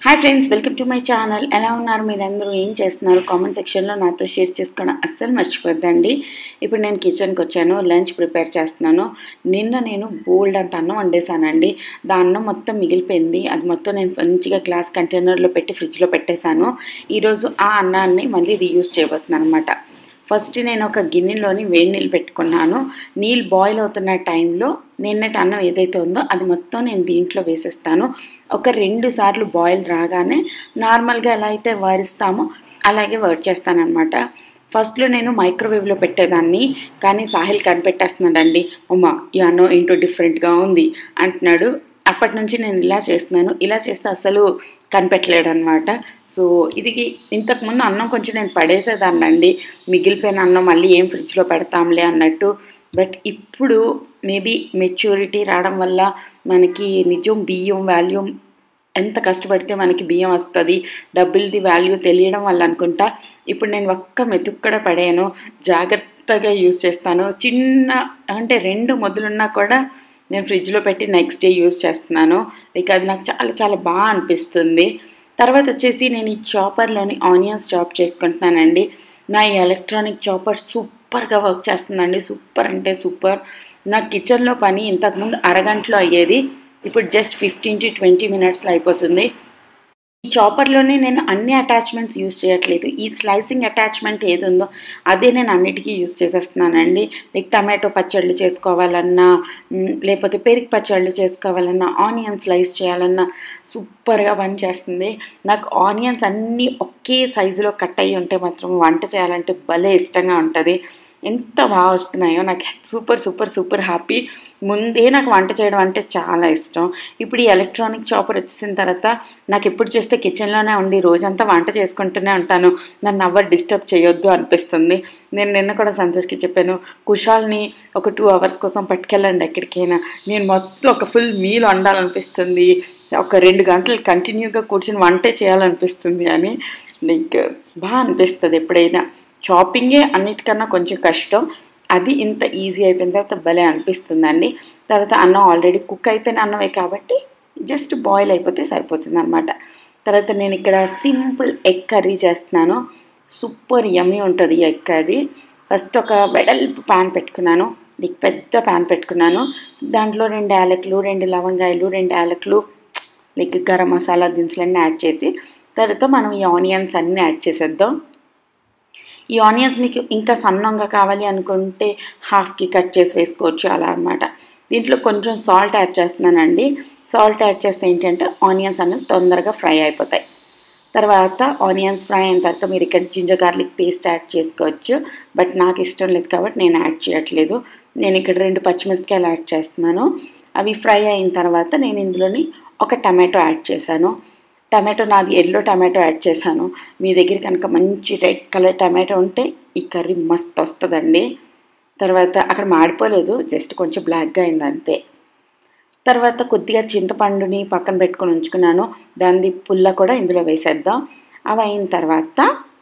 hi friends welcome to my channel ఎలా ఉన్నారు మీరందరూ ఏం చేస్తున్నారు కామెంట్ సెక్షన్లో నాతో షేర్ చేసుకోవడం అస్సలు మర్చిపోద్దండి ఇప్పుడు నేను కిచెన్కి వచ్చాను లంచ్ ప్రిపేర్ చేస్తున్నాను నిన్న నేను బోల్డ్ అంత అన్నం వండేసానండి దా అన్నం మొత్తం మిగిలిపోయింది అది మొత్తం నేను మంచిగా గ్లాస్ కంటైనర్లో పెట్టి ఫ్రిడ్జ్లో పెట్టేశాను ఈరోజు ఆ అన్నాన్ని మళ్ళీ రీయూజ్ చేయబోతున్నాను అనమాట ఫస్ట్ నేను ఒక గిన్నెలోని వేడి నీళ్ళు పెట్టుకున్నాను నీళ్ళు బాయిల్ అవుతున్న టైంలో నిన్నటి అన్నం ఏదైతే ఉందో అది మొత్తం నేను దీంట్లో వేసేస్తాను ఒక రెండు సార్లు బాయిల్ రాగానే నార్మల్గా ఎలా అయితే వరిస్తామో అలాగే వర్క్ చేస్తానమాట ఫస్ట్లో నేను మైక్రోవేవ్లో పెట్టేదాన్ని కానీ సాహిల్ కనిపెట్టేస్తున్నాడండి అమ్మ ఈ అన్నం ఏంటో డిఫరెంట్గా ఉంది అంటున్నాడు అప్పటి నుంచి నేను ఇలా చేస్తున్నాను ఇలా చేస్తే అసలు కనిపెట్టలేడు అనమాట సో ఇది ఇంతకుముందు అన్నం కొంచెం నేను పడేసేదాన్ని అండి మిగిలిపోయిన అన్నం మళ్ళీ ఏం ఫ్రిడ్జ్లో పెడతాంలే అన్నట్టు బట్ ఇప్పుడు మేబీ మెచ్యూరిటీ రావడం వల్ల మనకి నిజం బియ్యం వాల్యూమ్ ఎంత కష్టపడితే మనకి బియ్యం వస్తుంది డబ్బులది వాల్యూ తెలియడం వల్ల అనుకుంటా ఇప్పుడు నేను ఒక్క మెతుకు కూడా పడాను జాగ్రత్తగా యూజ్ చేస్తాను చిన్న అంటే రెండు మొదలున్నా కూడా నేను ఫ్రిడ్జ్లో పెట్టి నెక్స్ట్ డే యూజ్ చేస్తున్నాను లైక్ అది నాకు చాలా చాలా బాగా అనిపిస్తుంది తర్వాత వచ్చేసి నేను ఈ చాపర్లోని ఆనియన్స్ చాప్ చేసుకుంటున్నానండి నా ఈ ఎలక్ట్రానిక్ చాపర్ సూపర్గా వర్క్ చేస్తుందండి సూపర్ అంటే సూపర్ నా కిచెన్లో పని ఇంతకుముందు అరగంటలో అయ్యేది ఇప్పుడు జస్ట్ ఫిఫ్టీన్ టు ట్వంటీ మినిట్స్లో అయిపోతుంది ఈ చాపర్లోనే నేను అన్ని అటాచ్మెంట్స్ యూస్ చేయట్లేదు ఈ స్లైసింగ్ అటాచ్మెంట్ ఏది ఉందో అదే నేను అన్నిటికీ యూస్ చేసేస్తున్నానండి లైక్ టమాటో పచ్చళ్ళు చేసుకోవాలన్నా లేకపోతే పెరుగు పచ్చళ్ళు చేసుకోవాలన్నా ఆనియన్ స్లైస్ చేయాలన్నా సూపర్గా పనిచేస్తుంది నాకు ఆనియన్స్ అన్నీ ఒకే సైజులో కట్ అయ్యి ఉంటే మాత్రం వంట చేయాలంటే భలే ఇష్టంగా ఉంటుంది ఎంత బాగా వస్తున్నాయో నాకు సూపర్ సూపర్ సూపర్ హ్యాపీ ముందే నాకు వంట చేయడం అంటే చాలా ఇష్టం ఇప్పుడు ఈ ఎలక్ట్రానిక్ చాపర్ వచ్చేసిన తర్వాత నాకు ఎప్పుడు చేస్తే కిచెన్లోనే ఉండి రోజంతా వంట చేసుకుంటూనే ఉంటాను నన్ను ఎవరు డిస్టర్బ్ చేయొద్దు అనిపిస్తుంది నేను నిన్న కూడా సంతోష్కి చెప్పాను కుషాల్ని ఒక టూ అవర్స్ కోసం పట్టుకెళ్ళండి ఎక్కడికైనా నేను మొత్తం ఒక ఫుల్ మీల్ వండాలనిపిస్తుంది ఒక రెండు గంటలు కంటిన్యూగా కూర్చొని వంటే చేయాలనిపిస్తుంది అని లైక్ బాగా అనిపిస్తుంది ఎప్పుడైనా షాపింగే అన్నిటికన్నా కొంచెం కష్టం అది ఇంత ఈజీ అయిపోయిన తర్వాత భలే అనిపిస్తుందండి తర్వాత అన్నం ఆల్రెడీ కుక్ అయిపోయిన అన్నమే కాబట్టి జస్ట్ బాయిల్ అయిపోతే సరిపోతుంది అనమాట తర్వాత నేను ఇక్కడ సింపుల్ ఎగ్ కర్రీ చేస్తున్నాను సూపర్ యమ్మీ ఉంటుంది ఈ ఎగ్ కర్రీ ఫస్ట్ ఒక వెడల్పు ప్యాన్ పెట్టుకున్నాను నీకు పెద్ద ప్యాన్ పెట్టుకున్నాను దాంట్లో రెండు యాలకులు రెండు లవంగాయలు రెండు యాలకులు లైక్ గరం మసాలా దినుసులన్నీ యాడ్ చేసి తర్వాత మనం ఈ ఆనియన్స్ అన్నీ యాడ్ చేసేద్దాం ఈ ఆనియన్స్ మీకు ఇంకా సన్నంగా కావాలి అనుకుంటే హాఫ్కి కట్ చేసి వేసుకోవచ్చు అలా అనమాట దీంట్లో కొంచెం సాల్ట్ యాడ్ చేస్తున్నానండి సాల్ట్ యాడ్ చేస్తే ఏంటంటే ఆనియన్స్ అనేవి తొందరగా ఫ్రై అయిపోతాయి తర్వాత ఆనియన్స్ ఫ్రై అయిన తర్వాత మీరు ఇక్కడ జింజర్ గార్లిక్ పేస్ట్ యాడ్ చేసుకోవచ్చు బట్ నాకు ఇష్టం లేదు కాబట్టి నేను యాడ్ చేయట్లేదు నేను ఇక్కడ రెండు పచ్చిమిరపకాయలు యాడ్ చేస్తున్నాను అవి ఫ్రై అయిన తర్వాత నేను ఇందులోని ఒక టమాటో యాడ్ చేశాను టమాటో నాది ఎల్లో టమాటో యాడ్ చేశాను మీ దగ్గర కనుక మంచి రెడ్ కలర్ టమాటో ఉంటే ఈ కర్రీ మస్త్ వస్తుందండి తర్వాత అక్కడ మాడిపోలేదు జస్ట్ కొంచెం బ్లాక్గా అయింది అంతే తర్వాత కొద్దిగా చింతపండుని పక్కన పెట్టుకొని ఉంచుకున్నాను దాని పుల్ల కూడా ఇందులో వేసేద్దాం అవి అయిన తర్వాత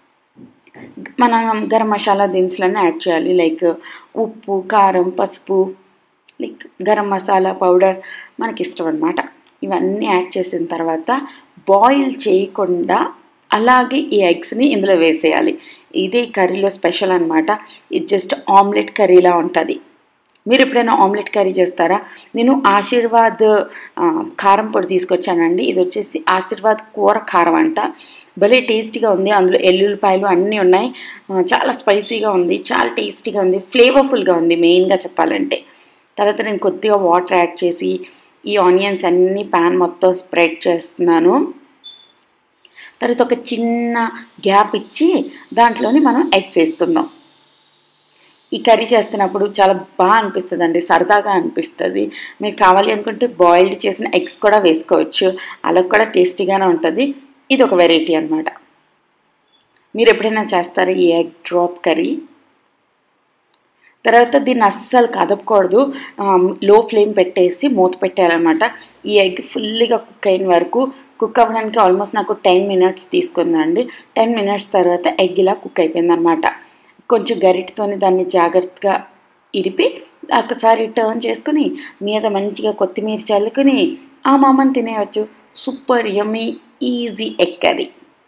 మనం గరం మసాలా దినుసులన్నీ యాడ్ చేయాలి లైక్ ఉప్పు కారం పసుపు లైక్ గరం మసాలా పౌడర్ మనకి ఇష్టం అనమాట ఇవన్నీ యాడ్ చేసిన తర్వాత బాయిల్ చేయకుండా అలాగే ఈ ఎగ్స్ని ఇందులో వేసేయాలి ఇదే కర్రీలో స్పెషల్ అనమాట ఇది జస్ట్ ఆమ్లెట్ కర్రీలా ఉంటుంది మీరు ఎప్పుడైనా ఆమ్లెట్ కర్రీ చేస్తారా నేను ఆశీర్వాద్ కారం పొడి తీసుకొచ్చానండి ఇది వచ్చేసి ఆశీర్వాద్ కూర కారం అంట భలే టేస్టీగా ఉంది అందులో ఎల్లుల్లిపాయలు అన్నీ ఉన్నాయి చాలా స్పైసీగా ఉంది చాలా టేస్టీగా ఉంది ఫ్లేవర్ఫుల్గా ఉంది మెయిన్గా చెప్పాలంటే తర్వాత నేను కొద్దిగా వాటర్ యాడ్ చేసి ఈ ఆనియన్స్ అన్నీ ప్యాన్ మొత్తం స్ప్రెడ్ చేస్తున్నాను తర్వాత ఒక చిన్న గ్యాప్ ఇచ్చి దాంట్లోని మనం ఎగ్స్ వేసుకుందాం ఈ కర్రీ చేస్తున్నప్పుడు చాలా బాగా అనిపిస్తుంది అండి సరదాగా అనిపిస్తుంది మీరు కావాలి అనుకుంటే బాయిల్డ్ చేసిన ఎగ్స్ కూడా వేసుకోవచ్చు అలా కూడా టేస్టీగానే ఉంటుంది ఇది ఒక వెరైటీ అనమాట మీరు ఎప్పుడైనా చేస్తారా ఈ ఎగ్ డ్రాప్ కర్రీ తర్వాత దీన్ని అస్సలు కదపకూడదు లో ఫ్లేమ్ పెట్టేసి మూత పెట్టాలన్నమాట ఈ ఎగ్ ఫుల్గా కుక్ అయిన వరకు కుక్ అవ్వడానికి ఆల్మోస్ట్ నాకు టెన్ మినిట్స్ తీసుకుందండి టెన్ మినిట్స్ తర్వాత ఎగ్ ఇలా కుక్ అయిపోయింది అనమాట కొంచెం గరిటతోని దాన్ని జాగ్రత్తగా ఇరిపి ఒకసారి టర్న్ చేసుకుని మీద మంచిగా కొత్తిమీర చల్లుకుని ఆ మామని తినేయచ్చు super yummy easy egg curry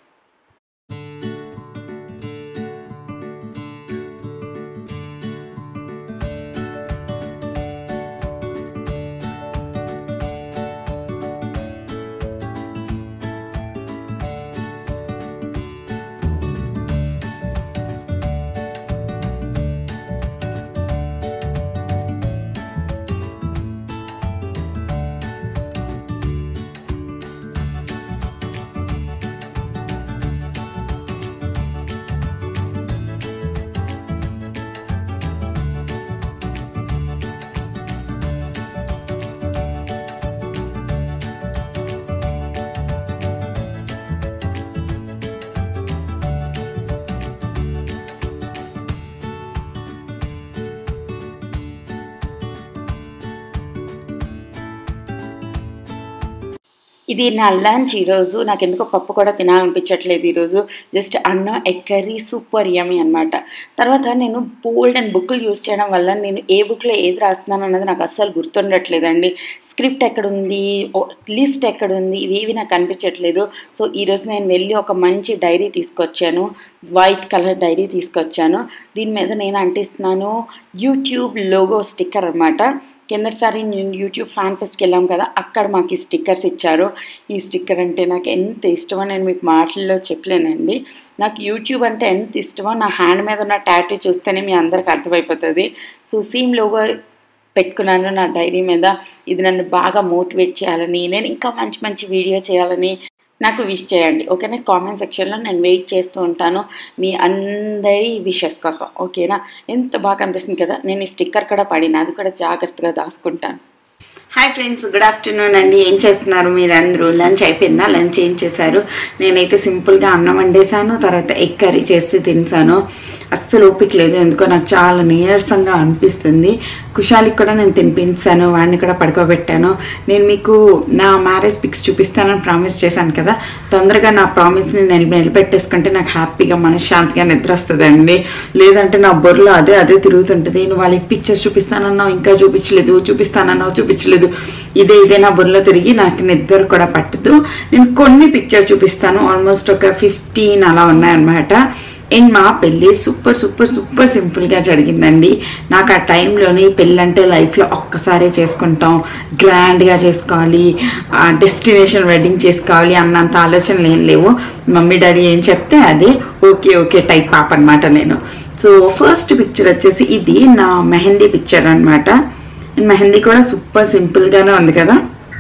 ఇది నా లంచ్ ఈరోజు నాకు ఎందుకో పప్పు కూడా తినాలనిపించట్లేదు ఈరోజు జస్ట్ అన్నం ఎగ్ కర్రీ సూపర్ యమీ అనమాట తర్వాత నేను బోల్డ్ అండ్ బుక్లు యూస్ చేయడం వల్ల నేను ఏ బుక్లో ఏది రాస్తున్నాను అన్నది నాకు అస్సలు గుర్తుండట్లేదండి స్క్రిప్ట్ ఎక్కడుంది లిస్ట్ ఎక్కడుంది ఇవేవి నాకు కనిపించట్లేదు సో ఈరోజు నేను వెళ్ళి ఒక మంచి డైరీ తీసుకొచ్చాను వైట్ కలర్ డైరీ తీసుకొచ్చాను దీని మీద నేను అంటిస్తున్నాను యూట్యూబ్ లోగో స్టిక్కర్ అనమాట కిందటిసారి నేను యూట్యూబ్ ఫ్యాన్ ఫెస్ట్కి వెళ్ళాం కదా అక్కడ మాకు ఈ స్టిక్కర్స్ ఇచ్చారు ఈ స్టిక్కర్ అంటే నాకు ఎంత ఇష్టమో నేను మీకు మాటల్లో చెప్పలేనండి నాకు యూట్యూబ్ అంటే ఎంత ఇష్టమో నా హ్యాండ్ మీద ఉన్న టాటూ చూస్తేనే మీ అందరికి అర్థమైపోతుంది సో సీమ్ లోగో పెట్టుకున్నాను నా డైరీ మీద ఇది నన్ను బాగా మోటివేట్ చేయాలని నేను ఇంకా మంచి మంచి వీడియో చేయాలని నాకు విష్ చేయండి ఓకేనా కామెంట్ సెక్షన్లో నేను వెయిట్ చేస్తూ ఉంటాను మీ అందరి విషెస్ కోసం ఓకేనా ఎంత బాగా అనిపిస్తుంది కదా నేను ఈ స్టిక్కర్ కూడా పడిన అది కూడా జాగ్రత్తగా దాచుకుంటాను హాయ్ ఫ్రెండ్స్ గుడ్ ఆఫ్టర్నూన్ అండి ఏం చేస్తున్నారు మీరందరూ లంచ్ అయిపోయిందా లంచ్ ఏం చేశారు నేనైతే సింపుల్గా అన్నం వండేసాను తర్వాత ఎగ్ కర్రీ చేసి తినేసాను అస్సలు ఓపిక లేదు ఎందుకో నాకు చాలా నీరసంగా అనిపిస్తుంది కుషాలికి కూడా నేను తినిపించాను వాడిని కూడా పడుకోబెట్టాను నేను మీకు నా మ్యారేజ్ పిక్స్ చూపిస్తానని ప్రామిస్ చేశాను కదా తొందరగా నా ప్రామిస్ని నేను నిలబెట్టేసుకుంటే నాకు హ్యాపీగా మనశ్శాంతిగా నిద్ర వస్తుందండి లేదంటే నా బొర్రలో అదే అదే తిరుగుతుంటుంది నువ్వు వాళ్ళకి పిక్చర్స్ చూపిస్తానన్నావు ఇంకా చూపించలేదు చూపిస్తానన్నావు చూపించలేదు ఇదే ఇదే నా బుర్రలో తిరిగి నాకు నిద్ర కూడా పట్టదు నేను కొన్ని పిక్చర్ చూపిస్తాను ఆల్మోస్ట్ ఒక ఫిఫ్టీన్ అలా ఉన్నాయన్నమాట అండ్ మా పెళ్ళి సూపర్ సూపర్ సూపర్ సింపుల్గా జరిగిందండి నాకు ఆ టైంలోని పెళ్ళి అంటే లైఫ్లో ఒక్కసారే చేసుకుంటాం గ్రాండ్గా చేసుకోవాలి డెస్టినేషన్ వెడ్డింగ్ చేసుకోవాలి అన్నంత ఆలోచనలు ఏం లేవు మమ్మీ డాడీ ఏం చెప్తే అదే ఓకే ఓకే టైప్ పాప అనమాట నేను సో ఫస్ట్ పిక్చర్ వచ్చేసి ఇది నా మెహందీ పిక్చర్ అనమాట మెహందీ కూడా సూపర్ సింపుల్గానే ఉంది కదా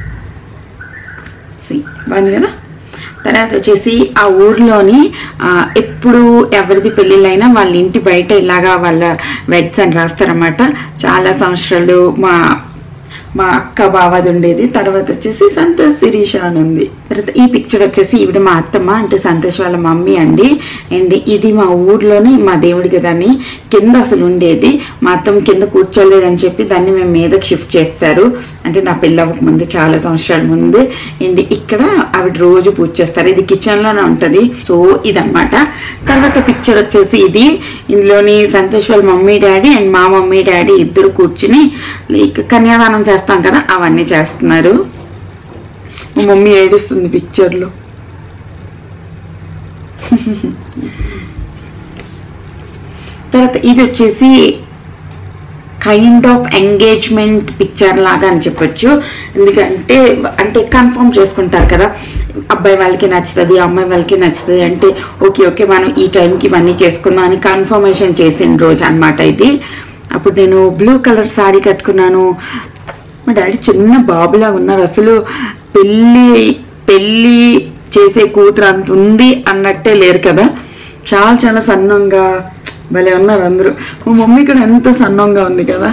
బాగుంది కదా తర్వాత వచ్చేసి ఆ ఊర్లోని ఎప్పుడు ఎవరిది పెళ్ళిళ్ళైనా వాళ్ళ ఇంటి బయట ఇలాగా వాళ్ళ వెడ్స్ అని రాస్తారన్నమాట చాలా సంవత్సరాలు మా మా అక్క బావది ఉండేది తర్వాత వచ్చేసి సంతోష్ శిరీష అని ఉంది తర్వాత ఈ పిక్చర్ వచ్చేసి ఈవిడ మా అత్తమ్మ అంటే సంతోష్ వాళ్ళ మమ్మీ అండి అండ్ ఇది మా ఊర్లోని మా దేవుడి గదని కింద అసలు ఉండేది మా అత్తమ్మ కింద కూర్చోలేదని చెప్పి దాన్ని మేము మీదకి షిఫ్ట్ చేస్తారు అంటే నా పెళ్ళవక ముందు చాలా సంవత్సరాల ముందు అండ్ ఇక్కడ ఆవిడ రోజు పూజ చేస్తారు ఇది కిచెన్ లోనే ఉంటది సో ఇదన్నమాట తర్వాత పిక్చర్ వచ్చేసి ఇది ఇందులోని సంతోష్ వాళ్ళ మమ్మీ డాడీ అండ్ మా మమ్మీ డాడీ ఇద్దరు కూర్చుని లైక్ కన్యాదానం చేస్తాం కదా అవన్నీ చేస్తున్నారు మా మమ్మీ ఏడుస్తుంది పిక్చర్లో తర్వాత ఇది వచ్చేసి కైండ్ ఆఫ్ ఎంగేజ్మెంట్ పిక్చర్ లాగా అని చెప్పొచ్చు ఎందుకంటే అంటే కన్ఫర్మ్ చేసుకుంటారు కదా అబ్బాయి వాళ్ళకి నచ్చుతుంది అమ్మాయి వాళ్ళకి నచ్చుతుంది అంటే ఓకే ఓకే మనం ఈ టైంకి ఇవన్నీ చేసుకుందాం అని కన్ఫర్మేషన్ చేసిన రోజు అనమాట ఇది అప్పుడు నేను బ్లూ కలర్ సారీ కట్టుకున్నాను మా డాడీ చిన్న బాబులా ఉన్నారు అసలు పెళ్ళి పెళ్ళి చేసే కూతురు అంత ఉంది అన్నట్టే లేరు కదా చాలా చాలా సన్నంగా భలే ఉన్నారు అందరూ మా మమ్మీ కూడా ఎంత సన్నంగా ఉంది కదా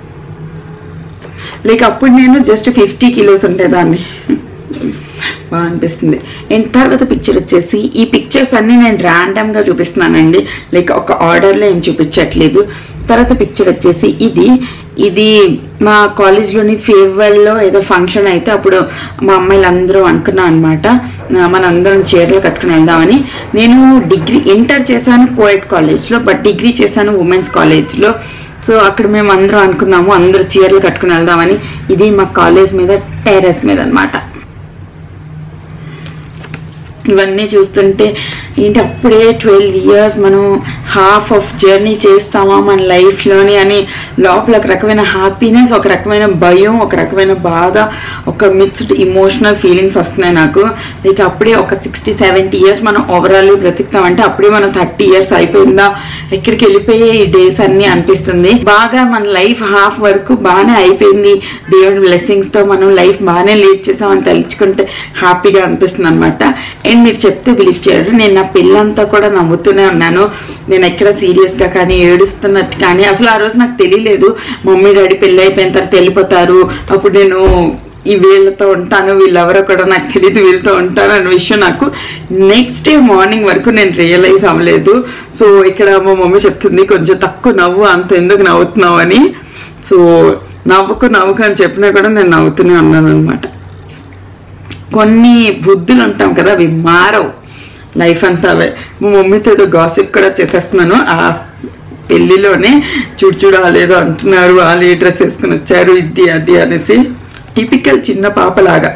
లైక్ అప్పుడు నేను జస్ట్ ఫిఫ్టీ కిలోస్ ఉండేదాన్ని బాగా అనిపిస్తుంది అండ్ తర్వాత పిక్చర్ వచ్చేసి ఈ పిక్చర్స్ అన్ని నేను ర్యాండమ్ గా చూపిస్తున్నానండి లైక్ ఒక ఆర్డర్లో ఏం చూపించట్లేదు తర్వాత పిక్చర్ వచ్చేసి ఇది ఇది మా కాలేజ్లోని ఫేర్వెల్లో ఏదో ఫంక్షన్ అయితే అప్పుడు మా అమ్మాయిలు అందరూ అనుకున్నాం అనమాట మనందరం చీరలు కట్టుకుని వెళ్దామని నేను డిగ్రీ ఇంటర్ చేశాను కోయట్ కాలేజ్లో బట్ డిగ్రీ చేశాను ఉమెన్స్ కాలేజ్లో సో అక్కడ మేము అందరం అనుకున్నాము అందరూ చీరలు కట్టుకుని వెళ్దామని ఇది మా కాలేజ్ మీద టెర్రస్ మీద అనమాట ఇవన్నీ చూస్తుంటే ఏంటి అప్పుడే ట్వెల్వ్ ఇయర్స్ మనం హాఫ్ ఆఫ్ జర్నీ చేస్తామా మన లైఫ్లోని అని లోపల ఒక రకమైన హ్యాపీనెస్ ఒక రకమైన భయం ఒక రకమైన బాధ ఒక మిక్స్డ్ ఇమోషనల్ ఫీలింగ్స్ వస్తున్నాయి నాకు లైక్ అప్పుడే ఒక సిక్స్టీ సెవెంటీ ఇయర్స్ మనం ఓవరాల్ బ్రతుకుతామంటే అప్పుడే మనం థర్టీ ఇయర్స్ అయిపోయిందా ఎక్కడికి వెళ్ళిపోయే ఈ డేస్ అన్ని అనిపిస్తుంది బాగా మన లైఫ్ హాఫ్ వరకు బాగానే అయిపోయింది దేవుడి బ్లెస్సింగ్స్ తో మనం లైఫ్ బాగానే లీడ్ చేసామని తలుచుకుంటే హ్యాపీగా అనిపిస్తుంది అనమాట అండ్ మీరు చెప్తే బిలీవ్ చేయరు నేను నా పిల్లంతా కూడా నవ్వుతూనే ఉన్నాను నేను ఎక్కడ సీరియస్ గా కానీ ఏడుస్తున్నట్టు కానీ అసలు ఆ రోజు నాకు తెలియలేదు మమ్మీ డాడీ పెళ్ళి అయిపోయిన తర్వాత వెళ్ళిపోతారు అప్పుడు నేను ఈ వీళ్ళతో ఉంటాను వీళ్ళెవరో కూడా నాకు తెలియదు వీళ్ళతో ఉంటాను అనే విషయం నాకు నెక్స్ట్ డే మార్నింగ్ వరకు నేను రియలైజ్ అవ్వలేదు సో ఇక్కడ మా మమ్మీ చెప్తుంది కొంచెం తక్కువ నవ్వు అంత ఎందుకు నవ్వుతున్నావు అని సో నవ్వుకు నవ్వుకు అని చెప్పినా కూడా నేను నవ్వుతూనే ఉన్నాను అనమాట కొన్ని బుద్ధులు ఉంటాం కదా అవి మారవు లైఫ్ అంతా అవే మా మమ్మీతో ఏదో గాసిప్ కూడా చేసేస్తున్నాను ఆ పెళ్లిలోనే చూడు చూడు వాళ్ళేదో అంటున్నారు వాళ్ళు ఏ డ్రెస్ వేసుకుని వచ్చారు ఇది అది అనేసి టిపికల్ చిన్న పాపలాగా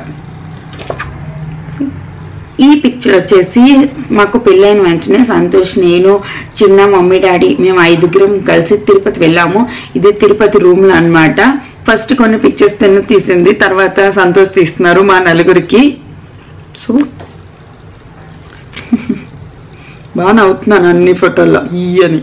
ఈ పిక్చర్ వచ్చేసి మాకు పెళ్ళైన వెంటనే సంతోష్ నేను చిన్న మమ్మీ డాడీ మేము ఐదుగురం కలిసి తిరుపతి వెళ్ళాము ఇది తిరుపతి రూమ్లో అన్నమాట ఫస్ట్ కొన్ని పిక్చర్స్ తిన్న తీసింది తర్వాత సంతోష్ తీస్తున్నారు మా నలుగురికి సో బాగా నవ్వుతున్నాను అన్ని ఫోటోల్లో ఈ అని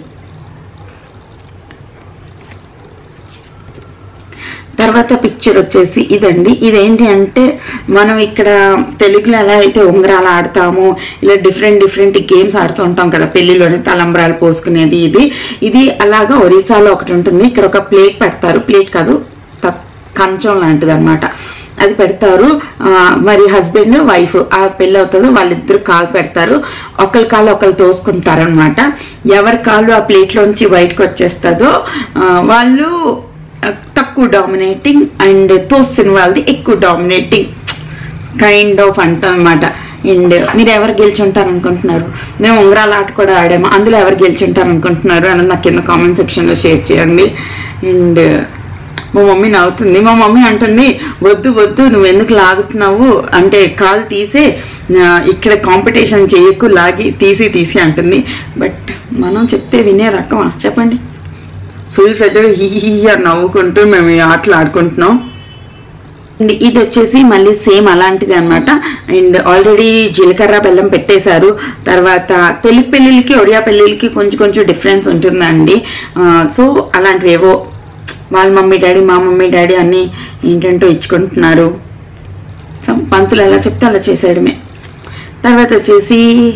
తర్వాత పిక్చర్ వచ్చేసి ఇదండి ఇదేంటి అంటే మనం ఇక్కడ తెలుగులో ఎలా అయితే ఉంగరాలు ఆడతామో ఇలా డిఫరెంట్ డిఫరెంట్ గేమ్స్ ఆడుతూ ఉంటాం కదా పెళ్లిలోనే తలంబ్రాలు పోసుకునేది ఇది ఇది అలాగా ఒరిస్సాలో ఒకటి ఉంటుంది ఇక్కడ ఒక ప్లేట్ పెడతారు ప్లేట్ కాదు త- కంచం లాంటిది అనమాట అది పెడతారు ఆ, మరి హస్బెండ్ వైఫ్ ఆ పెళ్ళి అవుతుందో వాళ్ళిద్దరు కాలు పెడతారు ఒకరి కాలు ఒకరు తోసుకుంటారు అనమాట ఎవరి కాలు ఆ ప్లేట్లోంచి బయటకు వచ్చేస్తుందో ఆ, వాళ్ళు తక్కువ డామినేటింగ్ అండ్ తోసిన వాళ్ళది ఎక్కువ డామినేటింగ్ కైండ్ ఆఫ్ అంట అనమాట అండ్ మీరు ఎవరు గెలిచుంటారు అనుకుంటున్నారు మేము ఉంగరాల ఆట కూడా ఆడాము అందులో ఎవరు గెలిచుంటారు అనుకుంటున్నారు అని నాకు కింద కామెంట్ సెక్షన్లో షేర్ చేయండి అండ్ మా మమ్మీ నవ్వుతుంది మా మమ్మీ అంటుంది వద్దు వద్దు నువ్వు ఎందుకు లాగుతున్నావు అంటే కాలు తీసే ఆ, ఇక్కడ కాంపిటీషన్ చేయకు లాగి తీసి తీసి అంటుంది బట్ మనం చెప్తే వినే రకమా చెప్పండి ఫుల్ ఫ్లెజర్ హీ హీ అని నవ్వుకుంటూ మేము ఈ ఆటలు ఆడుకుంటున్నాం అండ్ ఇది వచ్చేసి మళ్ళీ సేమ్ అలాంటిది అనమాట అండ్ ఆల్రెడీ జీలకర్ర బెల్లం పెట్టేశారు తర్వాత తెలుగు పెళ్ళిళ్ళకి ఒడియా పెళ్ళిళ్ళకి కొంచెం కొంచెం డిఫరెన్స్ ఉంటుందండి సో అలాంటివి ఏవో వాళ్ళ మమ్మీ డాడీ మా మమ్మీ డాడీ అన్ని ఏంటంటో ఇచ్చుకుంటున్నారు సో పంతులు ఎలా చెప్తే అలా చేసేయడమే తర్వాత వచ్చేసి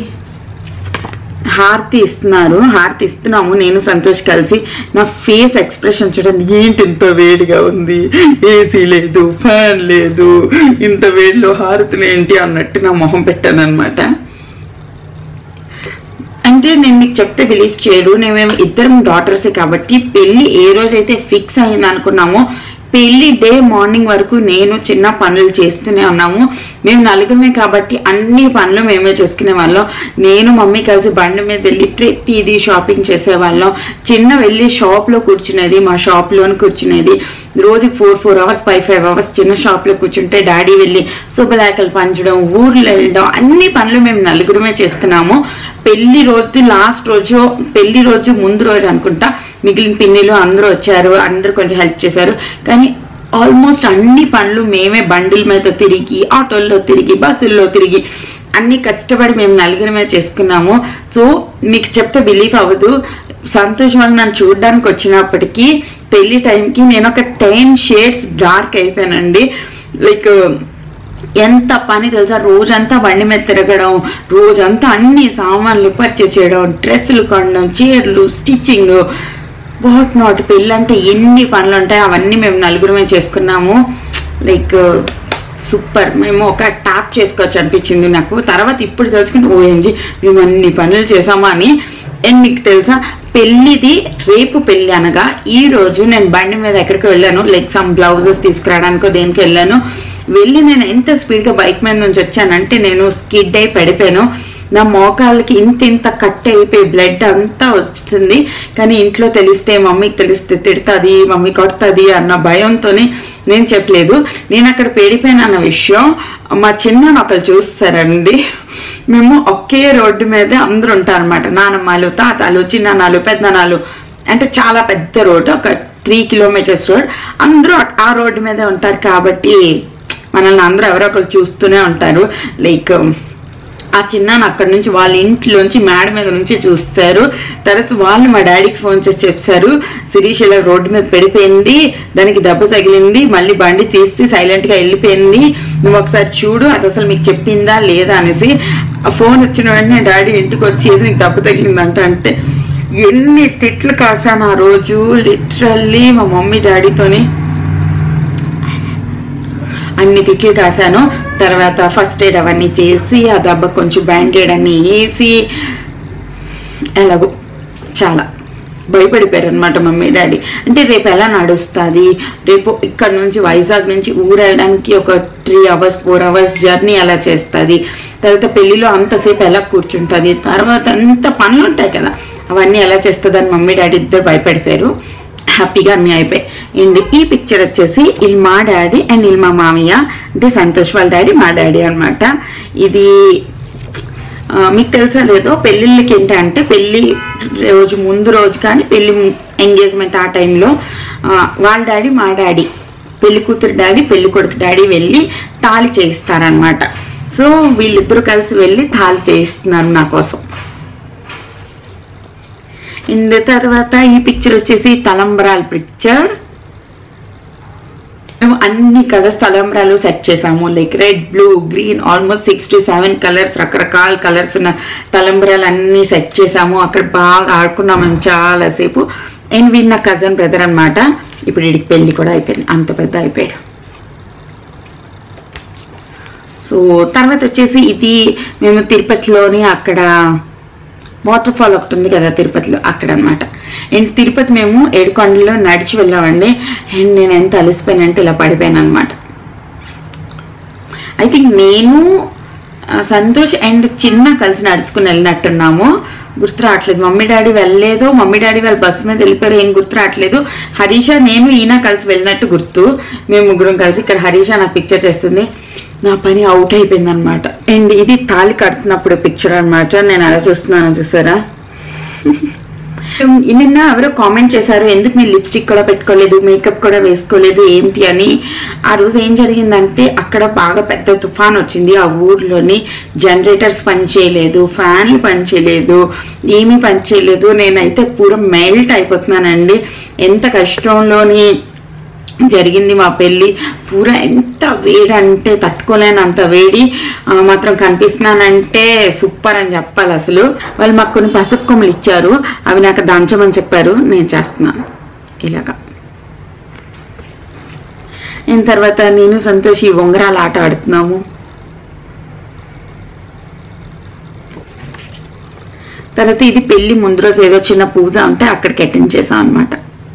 హారతి ఇస్తున్నారు హారతి ఇస్తున్నాము నేను సంతోష్ కలిసి నా ఫేస్ ఎక్స్ప్రెషన్ చూడండి ఏంటి ఇంత వేడిగా ఉంది ఏసీ లేదు ఫ్యాన్ లేదు ఇంత వేడిలో హారతులు ఏంటి అన్నట్టు నా మొహం పెట్టాను అనమాట అంటే నేను మీకు చెప్తే బిలీవ్ చేయడు మేము ఇద్దరం డాటర్సే కాబట్టి పెళ్లి ఏ రోజైతే ఫిక్స్ అయింది అనుకున్నామో పెళ్లి డే మార్నింగ్ వరకు నేను చిన్న పనులు చేస్తూనే ఉన్నాము మేము నలుగురమే కాబట్టి అన్ని పనులు మేమే చేసుకునే వాళ్ళం నేను మమ్మీ కలిసి బండి మీద వెళ్ళి ప్రతిదీ షాపింగ్ చేసేవాళ్ళం చిన్న వెళ్ళి షాప్లో కూర్చునేది మా షాప్లోని కూర్చునేది రోజు four four hours five five hours చిన్న షాప్లో కూర్చుంటే డాడీ వెళ్ళి శుభలేఖలు పంచడం ఊర్లో వెళ్ళడం అన్ని పనులు మేము నలుగురమే చేసుకున్నాము పెళ్లి రోజు లాస్ట్ రోజు పెళ్లి రోజు ముందు రోజు అనుకుంటా మిగిలిన పిన్నిలు అందరూ వచ్చారు అందరూ కొంచెం హెల్ప్ చేశారు కానీ ఆల్మోస్ట్ అన్ని పనులు మేమే బండిల మీద తిరిగి ఆటోల్లో తిరిగి బస్సుల్లో తిరిగి అన్ని కష్టపడి మేము నలుగురమే చేసుకున్నాము సో మీకు చెప్తే బిలీఫ్ అవ్వదు సంతోషం వల్ల నన్ను చూడడానికి వచ్చినప్పటికీ పెళ్లి టైంకి నేను ఒక టెన్ షేడ్స్ డార్క్ అయిపోయానండి లైక్ ఎంత పని తెలుసా రోజంతా బండి మీద తిరగడం రోజంతా అన్ని సామాన్లు పర్చేస్ చేయడం డ్రెస్సులు కొనడం చీరలు స్టిచ్చింగ్ వాట్ నాట్ పెళ్ళి అంటే ఎన్ని పనులు ఉంటాయి అవన్నీ మేము నలుగురమే చేసుకున్నాము లైక్ సూపర్ మేము ఒక ట్యాప్ చేసుకోవచ్చు అనిపించింది నాకు తర్వాత ఇప్పుడు తెలుసుకుంటే ఓఎంజి మేము అన్ని పనులు చేసామా అని అండ్ మీకు తెలుసా పెళ్ళిది రేపు పెళ్ళి అనగా ఈ రోజు నేను బండి మీద ఎక్కడికి వెళ్ళాను లైక్ సమ్ బ్లౌజెస్ తీసుకురావడానికో దేనికి వెళ్ళాను వెళ్ళి నేను ఎంత స్పీడ్గా బైక్ మీద నుంచి వచ్చానంటే నేను స్కిడ్ అయి పడిపోయాను నా మోకాళ్ళకి ఇంత ఇంత కట్ అయిపోయి బ్లడ్ అంతా వస్తుంది కానీ ఇంట్లో తెలిస్తే మమ్మీకి తెలిస్తే తిడుతుంది మమ్మీ కొడుతుంది అన్న భయంతోనే నేను చెప్పలేదు నేను అక్కడ పేడిపోయిన అన్న విషయం మా చిన్న ఒకరు చూస్తారండి మేము ఒకే రోడ్డు మీద అందరూ ఉంటారన్నమాట నానమ్మలు తాతాలు చిన్నానాలు పెద్దనాలు అంటే చాలా పెద్ద రోడ్డు ఒక త్రీ కిలోమీటర్స్ రోడ్ అందరూ ఆ రోడ్డు మీదే ఉంటారు కాబట్టి మనల్ని అందరూ ఎవరో ఒకరు చూస్తూనే ఉంటారు లైక్ ఆ చిన్న అక్కడి నుంచి వాళ్ళ ఇంట్లోంచి మేడ మీద నుంచి చూస్తారు తర్వాత వాళ్ళు మా డాడీకి ఫోన్ చేసి చెప్పారు శిరీష్ ఇలా రోడ్డు మీద పడిపోయింది దానికి దెబ్బ తగిలింది మళ్ళీ బండి తీసి సైలెంట్ గా వెళ్ళిపోయింది నువ్వు ఒకసారి చూడు అది అసలు మీకు చెప్పిందా లేదా అనేసి ఆ ఫోన్ వచ్చిన వెంటనే డాడీ ఇంటికి వచ్చి ఏది నీకు దెబ్బ తగిలిందంట అంటే ఎన్ని తిట్లు కాసాను ఆ రోజు లిటరల్లీ మా మమ్మీ డాడీతోని అన్ని తిట్లు కాశాను తర్వాత ఫస్ట్ ఎయిడ్ అవన్నీ చేసి ఆ దెబ్బ కొంచెం బ్యాండేడ్ అన్ని వేసి ఎలాగో చాలా భయపడిపోయారు అనమాట మమ్మీ డాడీ అంటే రేపు ఎలా నడుస్తుంది రేపు ఇక్కడ నుంచి వైజాగ్ నుంచి ఊరు వెళ్ళడానికి ఒక three hours four hours journey ఎలా చేస్తుంది తర్వాత పెళ్లిలో అంతసేపు ఎలా కూర్చుంటుంది తర్వాత అంత పనులు ఉంటాయి కదా అవన్నీ ఎలా చేస్తుంది అని మమ్మీ డాడీ ఇద్దరు భయపడిపోయారు హ్యాపీగా అన్నీ అయిపోయాయి అండ్ ఈ పిక్చర్ వచ్చేసి ఇది మా డాడీ అండ్ ఇది మా మామయ్య అంటే సంతోష్ వాళ్ళ డాడీ మా డాడీ అన్నమాట ఇది ఆ, మీకు తెలుసా లేదో పెళ్ళిళ్ళకి ఏంటంటే పెళ్ళి రోజు ముందు రోజు కానీ పెళ్ళి ఎంగేజ్మెంట్ ఆ టైంలో వాళ్ళ డాడీ మా డాడీ పెళ్లి కూతురు డాడీ పెళ్లి కొడుకు డాడీ వెళ్ళి తాళి చేయిస్తారనమాట సో వీళ్ళిద్దరూ కలిసి వెళ్ళి తాళి చేయిస్తున్నారు నా కోసం అండ్ తర్వాత ఈ పిక్చర్ వచ్చేసి తలంబరాల పిక్చర్ మేము అన్ని కలర్స్ తలంబరాలు సెట్ చేసాము like red blue green almost six to seven colours రకరకాల కలర్స్ ఉన్న తలంబరాలు అన్ని సెట్ చేసాము అక్కడ బాగా ఆడుకున్నాం మేము చాలాసేపు అండ్ వీడు నా కజన్ బ్రదర్ అన్నమాట ఇప్పుడు వీడికి పెళ్లి కూడా అయిపోయింది అంత పెద్ద అయిపోయాడు సో తర్వాత వచ్చేసి ఇది మేము తిరుపతిలోని అక్కడ వాటర్ ఫాల్ ఒకటి ఉంది కదా తిరుపతిలో అక్కడ అనమాట అండ్ తిరుపతి మేము ఏడుకొండలో నడిచి వెళ్ళామండి అండ్ నేను ఎంత అలసిపోయానంటే ఇలా పడిపోయాను అనమాట ఐ థింక్ నేను ఆ, సంతోష్ అండ్ చిన్న కలిసి నడుచుకుని వెళ్ళినట్టున్నాము గుర్తు రావట్లేదు మమ్మీ డాడీ వెళ్ళలేదు మమ్మీ డాడీ వాళ్ళ బస్సు మీద వెళ్ళిపోయారు ఏం గుర్తు రావట్లేదు హరీష నేను ఈయన కలిసి వెళ్ళినట్టు గుర్తు మేము ముగ్గురం కలిసి ఇక్కడ హరీష నాకు పిక్చర్ చేస్తుంది నా పని అవుట్ అయిపోయింది అనమాట అండ్ ఇది తాళి కడుతున్నప్పుడు పిక్చర్ అన్నమాట నేను అలా చూస్తున్నాను చూసారా నిన్న ఎవరో కామెంట్ చేశారు ఎందుకు మీరు లిప్స్టిక్ కూడా పెట్టుకోలేదు మేకప్ కూడా వేసుకోలేదు ఏంటి అని ఆ రోజు ఏం జరిగిందంటే అక్కడ బాగా పెద్ద తుఫాన్ వచ్చింది ఆ ఊర్లోని జనరేటర్స్ పనిచేయలేదు ఫ్యాన్లు పనిచేయలేదు ఏమీ పనిచేయలేదు నేనైతే పూర మెల్ట్ అయిపోతున్నానండి ఎంత కష్టంలోని జరిగింది మా పెళ్ళి పూర ఎంత వేడి అంటే తట్టుకోలేనంత వేడి ఆ, మాత్రం కనిపిస్తున్నానంటే సూపర్ అని చెప్పాలి అసలు వాళ్ళు మాకు కొన్ని పసుపు కొమ్మలు ఇచ్చారు అవి నాకు దంచమని చెప్పారు నేను చేస్తున్నాను ఇలాగా అయిన తర్వాత నేను సంతోషి ఉంగరాలు ఆట ఆడుతున్నాము తర్వాత ఇది పెళ్లి ముందు రోజు ఏదో చిన్న పూజ ఉంటే అక్కడికి అటెండ్ చేసాం అనమాట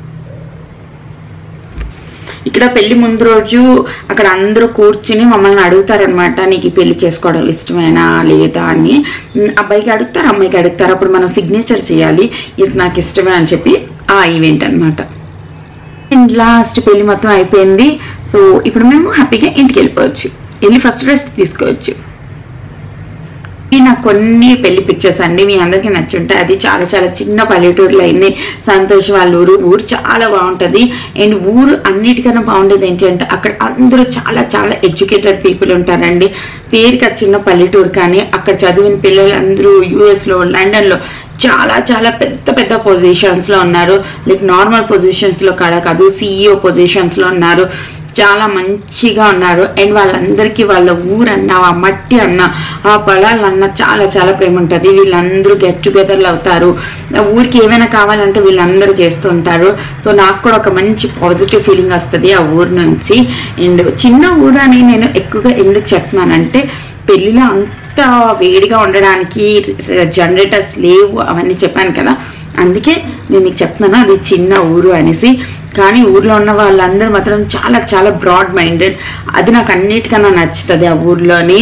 ఇక్కడ పెళ్లి ముందు రోజు అక్కడ అందరూ కూర్చుని మమ్మల్ని అడుగుతారనమాట నీకు ఈ పెళ్లి చేసుకోవడం ఇష్టమేనా లేదా అని ఉమ్, అబ్బాయికి అడుగుతారు అమ్మాయికి అడుగుతారు అప్పుడు మనం సిగ్నేచర్ చేయాలి ఎస్ నాకు ఇష్టమే అని చెప్పి ఆ ఈవెంట్ అనమాట అండ్ లాస్ట్ పెళ్లి మొత్తం అయిపోయింది సో ఇప్పుడు మేము హ్యాపీగా ఇంటికి వెళ్ళిపోవచ్చు వెళ్ళి ఫస్ట్ రెస్ట్ తీసుకోవచ్చు ఇవి నాకు కొన్ని పెళ్లి పిక్చర్స్ అండి మీ అందరికీ నచ్చుంటాయి అది చాలా చాలా చిన్న పల్లెటూరులో అయింది సంతోష్ వాళ్ళ ఊరు ఊరు చాలా బాగుంటుంది అండ్ ఊరు అన్నిటికన్నా బాగుండేది ఏంటి అంటే అక్కడ అందరూ చాలా చాలా ఎడ్యుకేటెడ్ పీపుల్ ఉంటారండి పేరుకి అది చిన్న పల్లెటూరు కానీ అక్కడ చదివిన పిల్లలు అందరూ యూఎస్లో లండన్లో చాలా చాలా పెద్ద పెద్ద పొజిషన్స్లో ఉన్నారు లైక్ నార్మల్ పొజిషన్స్లో కాడ కాదు సిఇఓ పొజిషన్స్లో ఉన్నారు చాలా మంచిగా ఉన్నారు అండ్ వాళ్ళందరికీ వాళ్ళ ఊరన్న ఆ మట్టి అన్న ఆ పొలాలన్న చాలా చాలా ప్రేమ ఉంటుంది వీళ్ళందరూ గెట్ టుగెదర్లు అవుతారు ఆ ఊరికి ఏమైనా కావాలంటే వీళ్ళందరూ చేస్తుంటారు సో నాకు కూడా ఒక మంచి పాజిటివ్ ఫీలింగ్ వస్తుంది ఆ ఊరు నుంచి అండ్ చిన్న ఊరు అని నేను ఎక్కువగా ఎందుకు చెప్తున్నానంటే పెళ్ళిలో అంత వేడిగా ఉండడానికి జనరేటర్స్ లేవు అవన్నీ చెప్పాను కదా అందుకే నేను మీకు చెప్తున్నాను అది చిన్న ఊరు అనేసి కానీ ఊర్లో ఉన్న వాళ్ళందరూ మాత్రం చాలా చాలా బ్రాడ్ మైండెడ్ అది నాకు అన్నిటికన్నా నచ్చుతుంది ఆ ఊర్లోని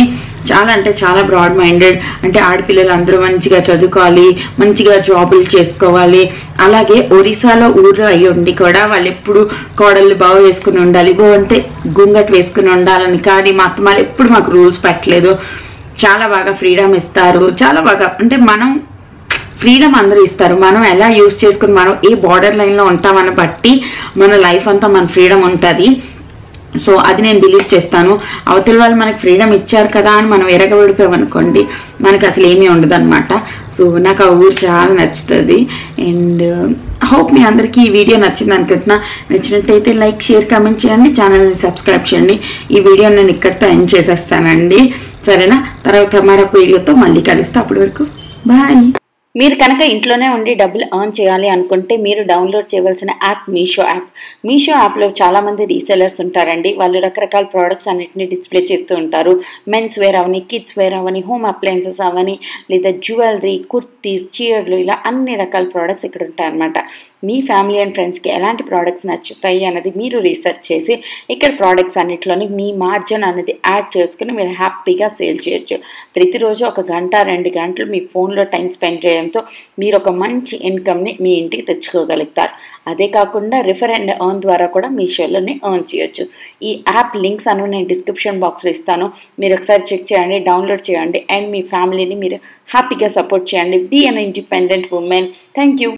చాలా అంటే చాలా బ్రాడ్ మైండెడ్ అంటే ఆడపిల్లలు అందరూ మంచిగా చదువుకోవాలి మంచిగా జాబులు చేసుకోవాలి అలాగే ఒరిస్సాలో ఊరు అయి ఉండి కూడా వాళ్ళు ఎప్పుడు కోడళ్ళు బాగు వేసుకుని ఉండాలి బో అంటే గుంగట్ వేసుకుని ఉండాలని కానీ మా అత్తమాలు ఎప్పుడు మాకు రూల్స్ పెట్టలేదు చాలా బాగా ఫ్రీడమ్ ఇస్తారు చాలా బాగా అంటే మనం ఫ్రీడమ్ అందరూ ఇస్తారు మనం ఎలా యూస్ చేసుకుని మనం ఏ బార్డర్ లైన్లో ఉంటామని బట్టి మన లైఫ్ అంతా మన ఫ్రీడమ్ ఉంటుంది సో అది నేను బిలీవ్ చేస్తాను అవతల వాళ్ళు మనకి ఫ్రీడమ్ ఇచ్చారు కదా అని మనం ఎరగబడిపోయామనుకోండి మనకి అసలు ఏమీ ఉండదు అనమాట సో నాకు ఆ ఊరు చాలా నచ్చుతుంది అండ్ హోప్ మీ అందరికీ ఈ వీడియో నచ్చింది అనుకుంటున్నా నచ్చినట్టయితే లైక్ షేర్ కామెంట్ చేయండి ఛానల్ని సబ్స్క్రైబ్ చేయండి ఈ వీడియో నేను ఇక్కడితో ఎండ్ చేసేస్తానండి సరేనా తర్వాత మరొక వీడియోతో మళ్ళీ కలుస్తా అప్పటి వరకు బాయ్ మీరు కనుక ఇంట్లోనే ఉండి డబ్బులు ఎర్న్ చేయాలి అనుకుంటే మీరు డౌన్లోడ్ చేయవలసిన యాప్ మీషో యాప్ మీషో యాప్లో చాలామంది రీసెలర్స్ ఉంటారండి వాళ్ళు రకరకాల ప్రోడక్ట్స్ అన్నిటిని డిస్ప్లే చేస్తూ ఉంటారు మెన్స్ వేర్ అవని కిడ్స్ వేర్ అవని హోమ్ అప్లయన్సెస్ అవని లేదా జ్యువెలరీ కుర్తీస్ చీరలు ఇలా అన్ని రకాల ప్రోడక్ట్స్ ఇక్కడ ఉంటాయన్నమాట మీ ఫ్యామిలీ అండ్ ఫ్రెండ్స్కి ఎలాంటి ప్రోడక్ట్స్ నచ్చుతాయి అన్నది మీరు రీసెర్చ్ చేసి ఇక్కడ ప్రోడక్ట్స్ అన్నిటిలోని మీ మార్జిన్ అనేది యాడ్ చేసుకుని మీరు హ్యాపీగా సేల్ చేయొచ్చు ప్రతిరోజు ఒక గంట రెండు గంటలు మీ ఫోన్లో టైం స్పెండ్ చేయడంతో మీరు ఒక మంచి ఇన్కమ్ని మీ ఇంటికి తెచ్చుకోగలుగుతారు అదే కాకుండా రిఫర్ అండ్ ఎర్న్ ద్వారా కూడా మీ షోలోని ఎర్న్ చేయొచ్చు ఈ యాప్ లింక్స్ అను నేను డిస్క్రిప్షన్ బాక్స్లో ఇస్తాను మీరు ఒకసారి చెక్ చేయండి డౌన్లోడ్ చేయండి అండ్ మీ ఫ్యామిలీని మీరు హ్యాపీగా సపోర్ట్ చేయండి be an independent woman thank you